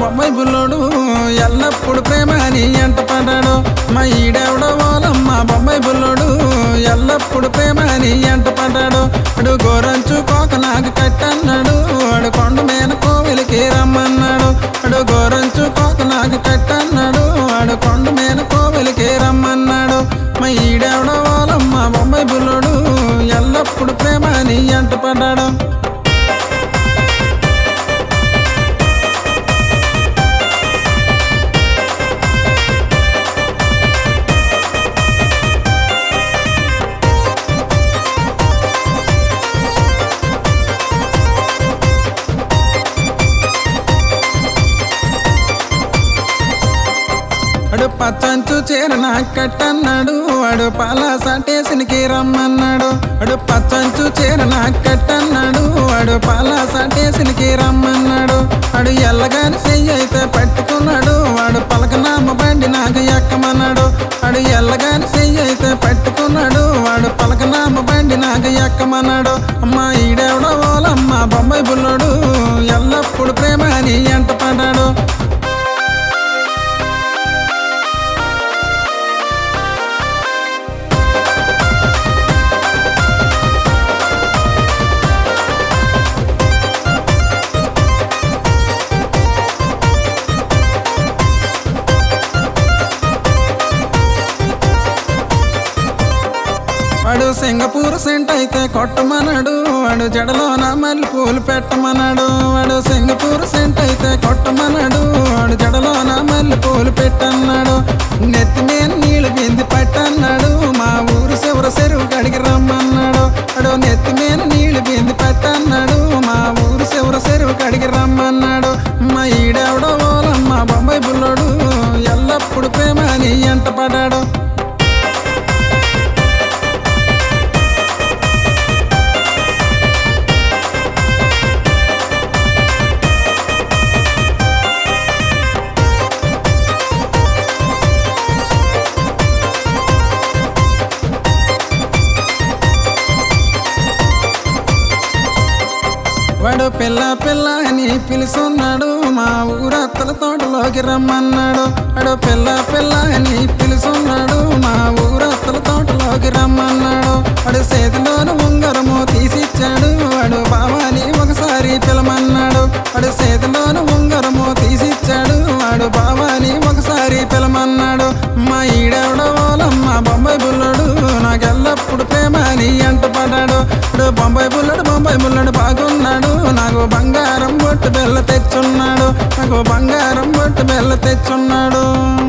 బొమ్మాయి బుల్లోడు ఎల్లప్పుడు ప్రేమ అని ఎంట పడ్డాడు మా ఈడెవడో ఓలమ్మ బొమ్మాయి బుల్లోడు ఎల్లప్పుడు ప్రేమ అని ఎంట పడ్డాడు అడు గోరంచు కోక నాకు కట్టన్నాడు అడు కొండ మీద కోవిలికి రమ్మన్నాడు అడు గోరంచు కోక నాకు కట్టన్నాడు అడు కొండ మీద కోవిలికి రమ్మన్నాడు మా ఈడెవడో ఓలమ్మ బొమ్మాయి బుల్లోడు ఎల్లప్పుడు ప్రేమ అని ఎంట పడ్డాడు అడు పచ్చంచు చీర నాకు కట్టన్నాడు అడు పాల సటేసినికి రమ్మన్నాడు అడు పచ్చంచు చీర నాకు కట్టన్నాడు అడు పాల సటేసినికి రమ్మన్నాడు అడు ఎల్లగాని చెయ్యి అయితే పట్టుకున్నాడు వాడు పలకనామ బండి నాకు ఎక్కమన్నాడు అడు ఎల్లగాని చెయ్యి అయితే పట్టుకున్నాడు వాడు పలకనామ బండి నాకు ఎక్కమన్నాడు అమ్మా ఈడెవడో ఓలమ్మ బొమ్మాయి బుల్లోడు ఎల్లప్పుడు ప్రేమ అని ఎంట పడ్డాడు వాడు సింగపూర్ సెంట్ అయితే కొట్టమన్నాడు వాడు జడలోన మళ్ళీ పూలు పెట్టమన్నాడు వాడు సింగపూర్ సెంట్ అయితే కొట్టమన్నాడు వాడు జడలోన మళ్ళీ పూలు పెట్టన్నాడు నెత్తి మీద నీళ్ళు బింది పట్టన్నాడు మా ఊరు చివర చెరువు కడిగి రమ్మన్నాడు వాడు నెత్తి మీద నీళ్ళు బింది పట్టన్నాడు మా ఊరు చివర చెరువు కడిగి రమ్మన్నాడు మా ఈడెవడో ఓలమ్మ బొంబాయి బుల్లోడు ఎల్లప్పుడు ప్రేమ అని ఎంట పడ్డాడు వాడు పిల్ల పిల్ల అని పిలుస్తున్నాడు మా ఊరత్తల తోటలోకి రమ్మన్నాడు వాడు పిల్ల పిల్ల అని పిలుస్తున్నాడు మా ఊరత్తల తోటలోకి రమ్మన్నాడు వాడు చేతిలోని ఉంగరము తీసిచ్చాడు వాడు బావాని ఒకసారి పిలమన్నాడు వాడు చేతిలోని ఉంగరము తీసిచ్చాడు వాడు బావాని ఒకసారి పిలమన్నాడు మా ఈడెవడో ఓలమ్మ బొంబాయి బుల్లడు నాకెల్లప్పుడు ప్రేమ అని ఎంట పడ్డాడు ఇప్పుడు బొంబాయి బుల్లడు బొంబాయి బుల్లడు బాగున్నాడు నాకు బంగారం బొట్టు బెల్ల తెచ్చున్నాడు నాకు బంగారం బొట్టు బెల్ల తెచ్చున్నాడు